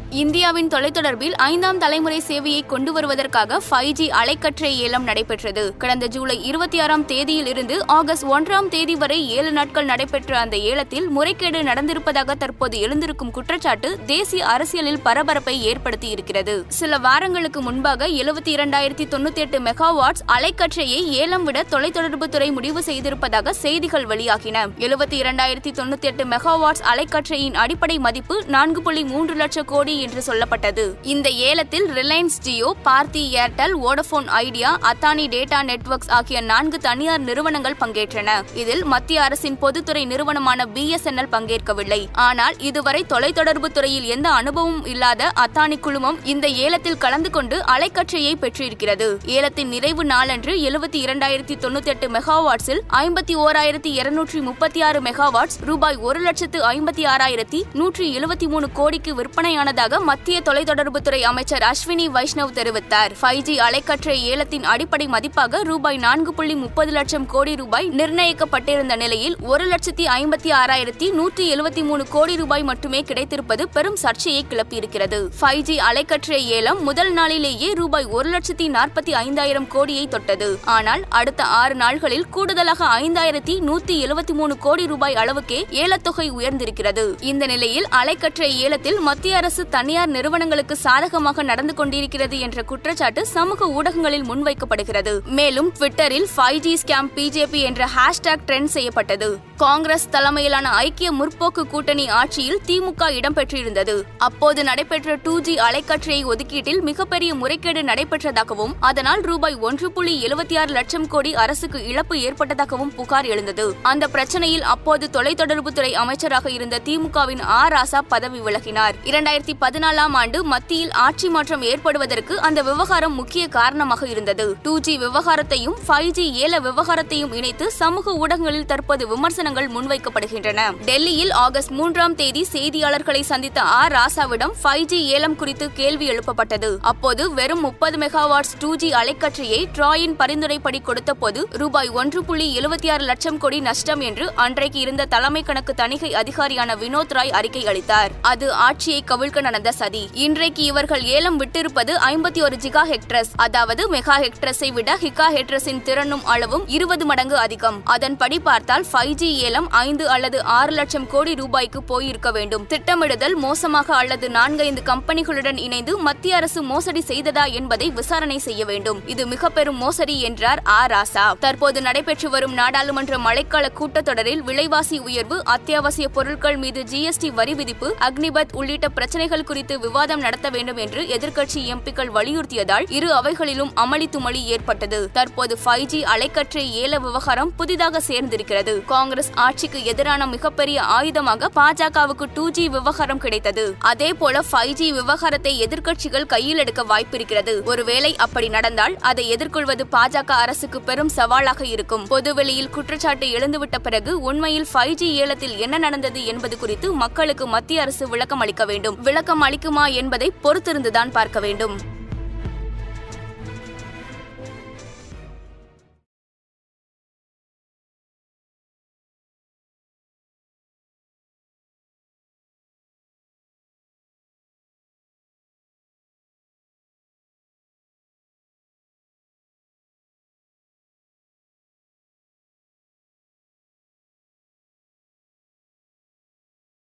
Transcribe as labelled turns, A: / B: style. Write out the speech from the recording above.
A: இந்தியாவின் தொலைத்தொடர்பில் ஐந்தாம் தலைமுறை சேவையை கொண்டு வருவதற்காக ஃபைவ் ஜி அலைக்கற்றை ஏலம் நடைபெற்றது கடந்த ஜூலை இருபத்தி ஆறாம் தேதியில் இருந்து ஆகஸ்ட் ஒன்றாம் தேதி வரை ஏழு நாட்கள் நடைபெற்ற அந்த ஏலத்தில் முறைகேடு நடந்திருப்பதாக தற்போது எழுந்திருக்கும் குற்றச்சாட்டு தேசிய அரசியலில் பரபரப்பை ஏற்படுத்தி இருக்கிறது சில வாரங்களுக்கு முன்பாக எழுபத்தி இரண்டாயிரத்தி தொண்ணூத்தி எட்டு மெகாவாட்ஸ் அலைக்கற்றையை ஏலம் விட தொலைத்தொடர்புத்துறை முடிவு செய்திருப்பதாக செய்திகள் வெளியாகின எழுபத்தி இரண்டாயிரத்தி தொண்ணூத்தி எட்டு மெகாவாட்ஸ் அலைக்கற்றையின் அடிப்படை மதிப்பு நான்கு புள்ளி மூன்று லட்சம் கோடி என்று சொல்லப்பட்டது இந்த ஏலத்தில் Reliance Jio Bharti Airtel Vodafone Idea Adani data networks ஆகிய நான்கு தனியார் நிறுவனங்கள் பங்கேற்றன இதில் மத்திய அரசின் பொதுத்துறை நிறுவனமான பிஎஸ்என்எல் பங்கேற்கவில்லை ஆனால் இதுவரை தொலைத்தொடர்பு துறையில் எந்த அனுபவமும் இல்லாத அத்தானி குழுமம் இந்த ஏலத்தில் கலந்து கொண்டு அலைக்கற்றையை பெற்றிருக்கிறது ஏலத்தின் நிறைவு நாளன்று எழுபத்தி இரண்டாயிரத்தி தொண்ணூத்தி எட்டு மெகாவாட்ஸில் ஐம்பத்தி ஓராயிரத்தி இருநூற்றி முப்பத்தி ஆறு மெகாவாட்ஸ் ரூபாய் ஒரு லட்சத்து ஐம்பத்தி ஆறாயிரத்தி நூற்றி எழுபத்தி மூணு கோடிக்கு விற்பனையானதாக மத்திய தொலைத்தொடர்புத்துறை அமைச்சர் அஸ்வினி வைஷ்ணவ் தெரிவித்தார் ஃபைவ் ஜி அலைக்கற்றை ஏலத்தின் அடிப்படை மதிப்பாக ரூபாய் நான்கு புள்ளி முப்பது லட்சம் கோடி ரூபாய் நிர்ணயிக்கப்பட்டிருந்த நிலையில் ஒரு லட்சத்தி ஐம்பத்தி ஆறாயிரத்தி நூற்றி எழுபத்தி மூணு கோடி ரூபாய் மட்டுமே கிடைத்திருப்பது பெரும் சர்ச்சையை கிளப்பியிருக்கிறது ஃபைவ் ஜி அலைக்கற்றை ஏலம் முதல் நாளிலேயே ரூபாய் ஒரு லட்சத்தி நாற்பத்தி ஐந்தாயிரம் கோடியை தொட்டது ஆனால் அடுத்த ஆறு நாள்களில் கூடுதலாக ஐந்தாயிரத்தி நூத்தி எழுபத்தி மூணு கோடி ரூபாய் அளவுக்கே ஏலத்தொகை உயர்ந்திருக்கிறது இந்த நிலையில் அலைக்கற்றை ஏலத்தில் மத்திய அரசு தனியார் நிறுவனங்களுக்கு சாதகமாக நடந்து கொண்டிருக்கிறது என்ற குற்றச்சாட்டு சமூக ஊடகங்களில் முன்வைக்கப்படுகிறது மேலும் ட்விட்டரில் ஃபைவ் ஜி ஸ்கேம் பிஜேபி என்ற ஹேஷ்டேக் ட்ரெண்ட் செய்யப்பட்டது காங்கிரஸ் தலைமையிலான ஐக்கிய முற்போக்கு கூட்டணி ஆட்சியில் திமுக இடம்பெற்றிருந்தது அப்போது நடைபெற்ற டூ ஜி அலைக்கற்றை ஒதுக்கீட்டில் மிகப்பெரிய முறைகேடு நடைபெற்றதாகவும் அதனால் ரூபாய் ஒன்று புள்ளி எழுபத்தி ஆறு லட்சம் கோடி அரசுக்கு இழப்பு ஏற்பட்டதாகவும் புகார் எழுந்தது அந்த பிரச்சனையில் அப்போது தொலைத்தொடர்புத்துறை அமைச்சராக இருந்த திமுகவின் ஆ ராசா பதவி விலகினார் இரண்டாயிரத்தி பதினாலாம் ஆண்டு மத்தியில் ஆட்சி மாற்றம் ஏற்படுவதற்கு அந்த விவகாரம் முக்கிய காரணமாக இருந்தது டூ ஜி விவகாரத்தையும் ஃபைவ் ஜி ஏல விவகாரத்தையும் இணைத்து சமூக ஊடகங்களில் தற்போது விமர்சனங்கள் முன்வைக்கப்படுகின்றன டெல்லியில் ஆகஸ்ட் மூன்றாம் தேதி செய்தியாளர்களை சந்தித்த ஆ ராசாவிடம் ஃபைவ் ஜி ஏலம் குறித்து கேள்வி எழுப்பப்பட்டது அப்போது வெறும் முப்பது மெகாவாட்ஸ் டூ ஜி அலைக்கற்றையை ட்ராயின் பரிந்துரைப்படி கொடுத்தபோது ரூபாய் ஒன்று புள்ளி எழுபத்தி ஆறு லட்சம் கோடி நஷ்டம் என்று அன்றைக்கு இருந்த தலைமை கணக்கு தணிக்கை அதிகாரியான வினோத் ராய் அறிக்கை அளித்தார் அது ஆட்சியை கவிழ்க்க நடந்த சதி இன்றைக்கு இவர்கள் ஏலம் விட்டிருப்பது ஐம்பத்தி ஒரு ஜிகா ஹெக்ட்ரஸ் அதாவது மெகா ஹெக்ட்ரஸை விட ஹிகா ஹெக்ட்ரஸின் திறனும் அளவும் இருபது மடங்கு அதிகம் அதன்படி பார்த்தால் ஃபைவ் ஜி ஏலம் ஐந்து அல்லது ஆறு லட்சம் கோடி ரூபாய்க்கு போயிருக்க வேண்டும் திட்டமிடுதல் மோசமாக அல்லது நான்கைந்து கம்பெனிகளுடன் இணைந்து மத்திய அரசு மோசடி செய்ததா என்பதை விசாரணை செய்ய வேண்டும் இது மிக பெரும் மோசடி என்றார் ஆ ராசா தற்போது நடைபெற்று வரும் நாடாளுமன்ற மழைக்கால கூட்டத்தொடரில் விலைவாசி உயர்வு அத்தியாவசிய பொருட்கள் மீது ஜிஎஸ்டி வரி விதிப்பு அக்னிபத் உள்ளிட்ட பிரச்சனைகள் குறித்து விவாதம் நடத்த வேண்டும் என்று எதிர்க்கட்சி எம்பிக்கள் வலியுறுத்தியதால் இரு அவைகளிலும் அமளி துமளி ஏற்பட்டது தற்போது ஃபைவ் ஜி அலைக்கற்றை ஏல விவகாரம் புதிதாக சேர்ந்திருக்கிறது காங்கிரஸ் ஆட்சிக்கு எதிரான மிகப்பெரிய ஆயுதமாக பாஜகவுக்கு டூ ஜி விவகாரம் கிடைத்தது அதே போல ஃபைவ் ஜி விவகாரத்தை எதிர்க்கட்சிகள் கையில் எடுக்க வாய்ப்பிருக்கிறது ஒருவேளை அப்படி நடந்தால் அதை எதிர்கொள்வது பாஜக அரசுக்கு பெரும் சவாலாக இருக்கும் பொதுவெளியில் குற்றச்சாட்டு எழுந்துவிட்ட பிறகு உண்மையில் ஃபைவ் ஜி ஏலத்தில் என்ன நடந்தது என்பது குறித்து மக்களுக்கு மத்திய அரசு விளக்கம் அளிக்க வேண்டும் விளக்கம் அளிக்குமா என்பதை பொறுத்திருந்துதான் பார்க்க வேண்டும்